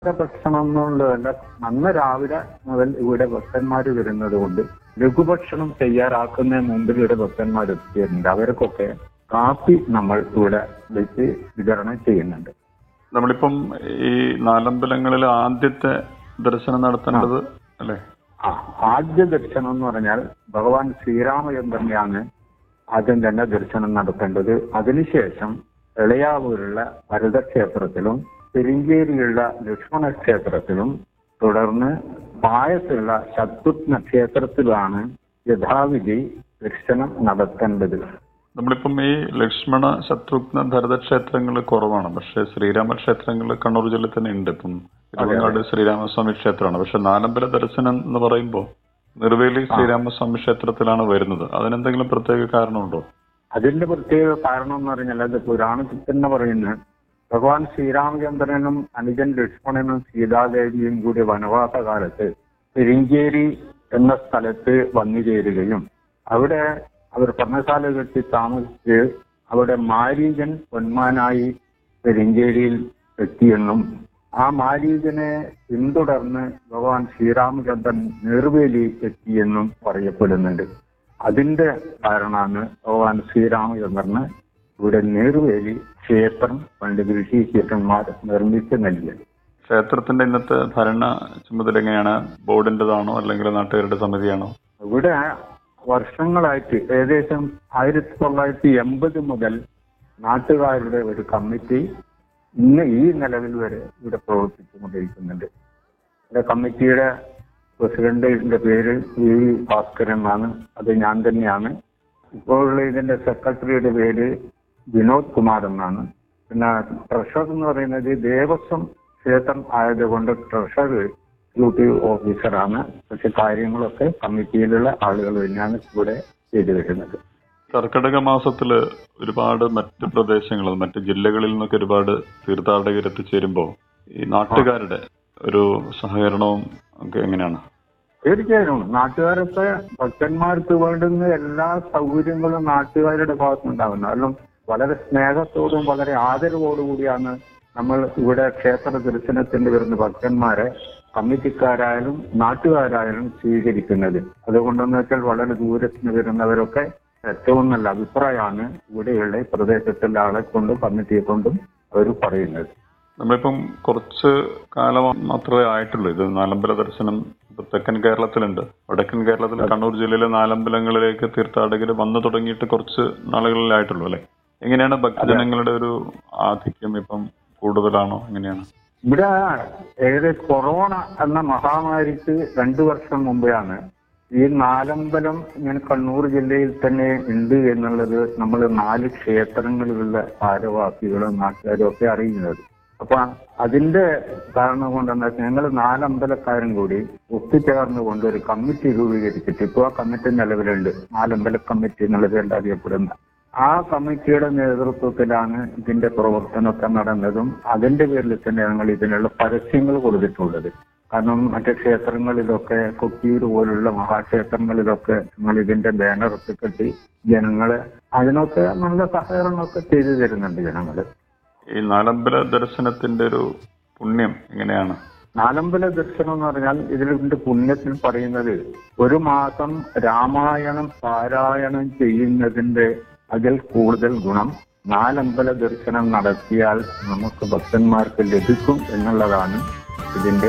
ഭക്ഷണം എന്നുള്ളതല്ല അന്ന് രാവിലെ മുതൽ ഇവിടെ ഭക്തന്മാർ വരുന്നത് കൊണ്ട് ലഘുഭക്ഷണം തയ്യാറാക്കുന്നതിന് മുമ്പിൽ ഇവിടെ ഭക്തന്മാർ എത്തിയിട്ടുണ്ട് അവർക്കൊക്കെ കാപ്പി നമ്മൾ ഇവിടെ വെച്ച് വിതരണം ചെയ്യുന്നുണ്ട് നമ്മളിപ്പം ഈ നാലമ്പലങ്ങളിൽ ആദ്യത്തെ ദർശനം നടത്തേണ്ടത് അല്ലെ ആ ആദ്യ ദർശനം എന്ന് പറഞ്ഞാൽ ഭഗവാൻ ശ്രീരാമചന്ദ്രനെയാണ് ആദ്യം തന്നെ ദർശനം നടത്തേണ്ടത് അതിനുശേഷം എളയാവൂരുള്ള ഭരതക്ഷേത്രത്തിലും പെരിഞ്ചേരിയുള്ള ലക്ഷ്മണ ക്ഷേത്രത്തിലും തുടർന്ന് പായത്തുള്ള ശത്രുഘ്ന ക്ഷേത്രത്തിലാണ് യഥാവിധി ദർശനം നടത്തേണ്ടത് നമ്മളിപ്പം ഈ ലക്ഷ്മണ ശത്രുഘ്ന ഭരത ക്ഷേത്രങ്ങൾ കുറവാണ് പക്ഷെ ശ്രീരാമ ക്ഷേത്രങ്ങൾ കണ്ണൂർ ജില്ലയിൽ തന്നെ ഉണ്ട് ഇപ്പം തിരുവങ്ങാട് ശ്രീരാമസ്വാമി ക്ഷേത്രമാണ് പക്ഷെ നാലമ്പല ദർശനം എന്ന് പറയുമ്പോൾ നിർവേലി ശ്രീരാമസ്വാമി ക്ഷേത്രത്തിലാണ് വരുന്നത് അതിനെന്തെങ്കിലും പ്രത്യേക കാരണമുണ്ടോ അതിന്റെ പ്രത്യേക കാരണം എന്ന് പറഞ്ഞാൽ അത് പുരാണത്തിൽ തന്നെ പറയുന്നത് ഭഗവാൻ ശ്രീരാമചന്ദ്രനും അനുജൻ ലക്ഷ്മണനും സീതാദേവിയും കൂടി വനവാസ കാലത്ത് പെരിഞ്ചേരി എന്ന സ്ഥലത്ത് വന്നു ചേരുകയും അവിടെ അവർ പർണശാല കെട്ടി താമസിച്ച് അവിടെ മാരീജൻ പൊന്മാനായി പെരിഞ്ചേരിയിൽ എത്തിയെന്നും ആ മാരീജനെ പിന്തുടർന്ന് ഭഗവാൻ ശ്രീരാമചന്ദ്രൻ നേർവേലി എത്തിയെന്നും പറയപ്പെടുന്നുണ്ട് അതിന്റെ കാരണമാണ് ഭഗവാൻ ശ്രീരാമചന്ദ്രന് ഇവിടെ നേർവേലി ക്ഷേത്രം പണ്ട് ഋഷീശ്വരന്മാർ നിർമ്മിച്ച് നൽകിയത് ക്ഷേത്രത്തിന്റെ ഇന്നത്തെ ഭരണ ചുമതല എങ്ങനെയാണ് ബോർഡിന്റേതാണോ അല്ലെങ്കിൽ നാട്ടുകാരുടെ സമിതിയാണോ ഇവിടെ വർഷങ്ങളായിട്ട് ഏകദേശം ആയിരത്തി തൊള്ളായിരത്തി എൺപത് മുതൽ നാട്ടുകാരുടെ ഒരു കമ്മിറ്റി ഇന്ന് ഈ നിലവിൽ വരെ ഇവിടെ പ്രവർത്തിച്ചുകൊണ്ടിരിക്കുന്നുണ്ട് ഇവിടെ കമ്മിറ്റിയുടെ പ്രസിഡന്റിന്റെ പേര് വി വി ഭാസ്കരൻ എന്നാണ് അത് ഞാൻ തന്നെയാണ് ഇപ്പോഴുള്ള ഇതിന്റെ സെക്രട്ടറിയുടെ പേര് വിനോദ് കുമാർ എന്നാണ് പിന്നെ ട്രഷറർ എന്ന് പറയുന്നത് ദേവസ്വം ക്ഷേത്രം ആയതുകൊണ്ട് ട്രഷറർ എക്സിക്യൂട്ടീവ് ഓഫീസറാണ് പക്ഷെ കാര്യങ്ങളൊക്കെ കമ്മിറ്റിയിലുള്ള ആളുകൾ തന്നെയാണ് ഇവിടെ ചെയ്തു വരുന്നത് കർക്കിടക മാസത്തില് ഒരുപാട് മറ്റ് പ്രദേശങ്ങളിൽ മറ്റ് ജില്ലകളിൽ നിന്നൊക്കെ ഒരുപാട് തീർത്ഥാടകർ എത്തിച്ചേരുമ്പോൾ ഈ നാട്ടുകാരുടെ ഒരു സഹകരണവും ഒക്കെ എങ്ങനെയാണ് തീർച്ചയായും നാട്ടുകാരൊക്കെ ഭക്തന്മാർക്ക് വേണ്ടുന്ന എല്ലാ സൗകര്യങ്ങളും നാട്ടുകാരുടെ ഭാഗത്തുനിന്നുണ്ടാകുന്നു കാരണം വളരെ സ്നേഹത്തോടും വളരെ ആദരവോടും കൂടിയാണ് നമ്മൾ ഇവിടെ ക്ഷേത്ര ദർശനത്തിന് വരുന്ന ഭക്തന്മാരെ കമ്മിറ്റിക്കാരായാലും നാട്ടുകാരായാലും സ്വീകരിക്കുന്നത് അതുകൊണ്ടെന്ന് വെച്ചാൽ വളരെ ദൂരത്തിന് വരുന്നവരൊക്കെ ഏറ്റവും നല്ല അഭിപ്രായമാണ് ഇവിടെയുള്ള ഈ പ്രദേശത്തുള്ള ആളെ കൊണ്ടും കമ്മിറ്റിയെ കൊണ്ടും അവർ പറയുന്നത് നമ്മളിപ്പം കുറച്ച് കാലം മാത്രമേ ആയിട്ടുള്ളൂ ഇത് നാലമ്പല ദർശനം ഇപ്പൊ തെക്കൻ കേരളത്തിലുണ്ട് വടക്കൻ കേരളത്തിൽ കണ്ണൂർ ജില്ലയിലെ നാലമ്പലങ്ങളിലേക്ക് തീർത്ഥാടകർ വന്നു തുടങ്ങിയിട്ട് കുറച്ച് നാളുകളിലായിട്ടുള്ളൂ അല്ലെ എങ്ങനെയാണ് ഭക്തജനങ്ങളുടെ ഒരു ആധിക്യം ഇപ്പം കൂടുതലാണോ എങ്ങനെയാണ് ഇവിടെ ഏകദേശം കൊറോണ എന്ന മഹാമാരിക്ക് രണ്ടു വർഷം മുമ്പെയാണ് ഈ നാലമ്പലം ഇങ്ങനെ കണ്ണൂർ ജില്ലയിൽ തന്നെ ഉണ്ട് എന്നുള്ളത് നമ്മൾ നാല് ക്ഷേത്രങ്ങളിലുള്ള ഭാരവാസികളും നാട്ടുകാരും ഒക്കെ അറിയുന്നത് അപ്പൊ അതിന്റെ കാരണം കൊണ്ടെന്ന് വെച്ചാൽ ഞങ്ങൾ നാലമ്പലക്കാരും കൂടി ഒത്തുചേർന്നുകൊണ്ട് ഒരു കമ്മിറ്റി രൂപീകരിച്ചിട്ട് ഇപ്പോൾ ആ കമ്മിറ്റി നിലവിലുണ്ട് നാലമ്പല കമ്മിറ്റി എന്നുള്ള പേരിൽ അറിയപ്പെടുന്ന ആ കമ്മിറ്റിയുടെ നേതൃത്വത്തിലാണ് ഇതിന്റെ പ്രവർത്തനമൊക്കെ നടന്നതും അതിന്റെ പേരിൽ തന്നെ ഞങ്ങൾ ഇതിനുള്ള പരസ്യങ്ങൾ കൊടുത്തിട്ടുള്ളത് കാരണം മറ്റു ക്ഷേത്രങ്ങളിലൊക്കെ കൊട്ടിയൂർ പോലുള്ള മഹാക്ഷേത്രങ്ങളിലൊക്കെ ഞങ്ങൾ ഇതിന്റെ ബാനറൊക്കെ കെട്ടി ജനങ്ങളെ അതിനൊക്കെ നല്ല സഹകരണമൊക്കെ ചെയ്തു തരുന്നുണ്ട് ജനങ്ങള് ഈ നാലമ്പല ദർശനത്തിന്റെ ഒരു പുണ്യം എങ്ങനെയാണ് നാലമ്പല ദർശനം എന്ന് പറഞ്ഞാൽ ഇതിന്റെ പുണ്യത്തിൽ പറയുന്നത് ഒരു മാസം രാമായണം പാരായണം ചെയ്യുന്നതിന്റെ അതിൽ കൂടുതൽ ഗുണം നാലമ്പല ദർശനം നടത്തിയാൽ നമുക്ക് ഭക്തന്മാർക്ക് ലഭിക്കും എന്നുള്ളതാണ് ഇതിന്റെ